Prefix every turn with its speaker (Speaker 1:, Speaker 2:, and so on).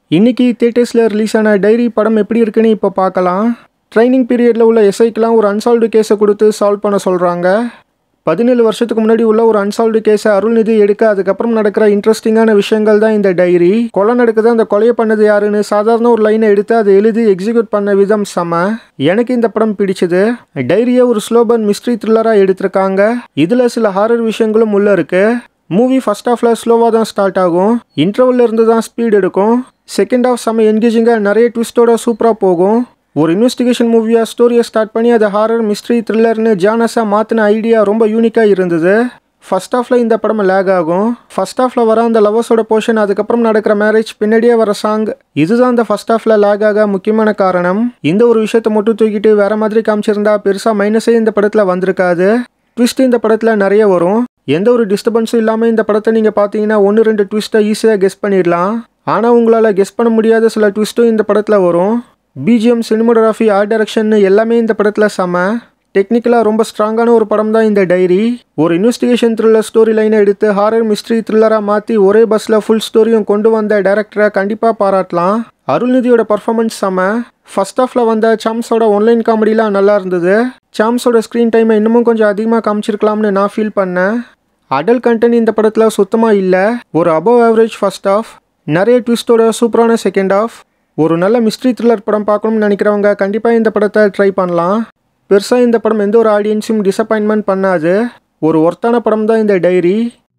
Speaker 1: இன்னைக்கு தேட்டர்ஸில் ரிலீஸ் ஆன டைரி படம் எப்படி இருக்குன்னு இப்போ பார்க்கலாம் ட்ரைனிங் பீரியடில் உள்ள எஸ்ஐக்கெலாம் ஒரு அன்சால்வ்டு கேஸை கொடுத்து சால்வ் பண்ண சொல்கிறாங்க பதினேழு வருஷத்துக்கு முன்னாடி உள்ள ஒரு அன்சால்வ்டு கேஸை அருள்நிதி எடுக்க அதுக்கப்புறம் நடக்கிற இன்ட்ரெஸ்டிங்கான விஷயங்கள் தான் இந்த டைரி கொலை நடக்குது அந்த கொலையை பண்ணது யாருன்னு சாதாரண ஒரு லைனை எடுத்து அதை எழுதி எக்ஸிக்யூட் பண்ண விதம் செம எனக்கு இந்த படம் பிடிச்சது டைரியை ஒரு ஸ்லோபன் மிஸ்ட்ரி த்ரில்லராக எடுத்திருக்காங்க இதில் சில ஹாரர் விஷயங்களும் உள்ள இருக்கு மூவி ஃபர்ஸ்ட் ஹாஃபில் ஸ்லோவாக தான் ஸ்டார்ட் ஆகும் இன்டர்வல்ல இருந்து தான் ஸ்பீட் எடுக்கும் செகண்ட் ஹாஃப் செம்ம என்கேஜிங்காக நிறைய ட்விஸ்டோட சூப்பராக போகும் ஒரு இன்வெஸ்டிகேஷன் மூவியாக ஸ்டோரியை ஸ்டார்ட் பண்ணி அதை ஹாரர் மிஸ்ட்ரி த்ரில்லர்னு ஜானஸாக மாற்றின ஐடியா ரொம்ப யூனிக்காக இருந்தது ஃபர்ஸ்ட் ஹாஃபில் இந்த படம் லேக் ஆகும் ஃபர்ஸ்ட் ஹாஃபில் வர அந்த லவர்ஸோட போர்ஷன் அதுக்கப்புறம் நடக்கிற மேரேஜ் பின்னாடியே வர சாங் இதுதான் அந்த ஃபர்ஸ்ட் ஹாஃபில் லேக் ஆக முக்கியமான காரணம் இந்த ஒரு விஷயத்தை மட்டும் தூக்கிட்டு வேற மாதிரி காமிச்சிருந்தா பெருசாக மைனஸே இந்த படத்தில் வந்திருக்காது ட்விஸ்ட் இந்த படத்தில் நிறைய வரும் எந்த ஒரு டிஸ்டர்பன்ஸும் இல்லாமல் இந்த படத்தை நீங்கள் பார்த்தீங்கன்னா ஒன்று ரெண்டு ட்விஸ்ட்டை ஈஸியாக கெஸ் பண்ணிடலாம் ஆனால் உங்களால் கெஸ் பண்ண முடியாத சில ட்விஸ்ட்டும் இந்த படத்தில் வரும் பிஜிஎம் சினிமோகிராஃபி ஆர்ட் டைரக்ஷன் எல்லாமே இந்த படத்தில் செம டெக்னிக்கலாக ரொம்ப ஸ்ட்ராங்கான ஒரு படம் தான் இந்த டைரி ஒரு இன்வெஸ்டிகேஷன் த்ரில்லர் ஸ்டோரி லைனை எடுத்து ஹாரர் மிஸ்ட்ரி த்ரில்லராக மாற்றி ஒரே பஸ்ஸில் ஃபுல் ஸ்டோரியும் கொண்டு வந்த டேரக்டரை கண்டிப்பாக பாராட்டலாம் அருள்நிதியோட பர்ஃபார்மன்ஸ் செம ஃபர்ஸ்ட் ஹாஃபில் வந்த சாம்ஸோட ஒன்லைன் காமெடிலாம் நல்லா இருந்தது சாம்ஸோட ஸ்க்ரீன் டைமை இன்னமும் கொஞ்சம் அதிகமாக காமிச்சிருக்கலாம்னு நான் ஃபீல் பண்ணேன் அடல் கண்டென்ட் இந்த படத்தில் சுத்தமாக இல்லை ஒரு அபவ் ஆவரேஜ் ஃபர்ஸ்ட் ஹாஃப் நிறைய ட்விஸ்டோட சூப்பரான செகண்ட் ஹாஃப் ஒரு நல்ல மிஸ்ட்ரி த்ரில்லர் படம் பார்க்கணும்னு நினைக்கிறவங்க கண்டிப்பாக இந்த படத்தை ட்ரை பண்ணலாம் பெருசாக இந்த படம் எந்த ஒரு ஆடியன்ஸும் டிசப்பாயின்மெண்ட் பண்ணாது ஒரு ஒர்த்தான படம் தான் இந்த டைரி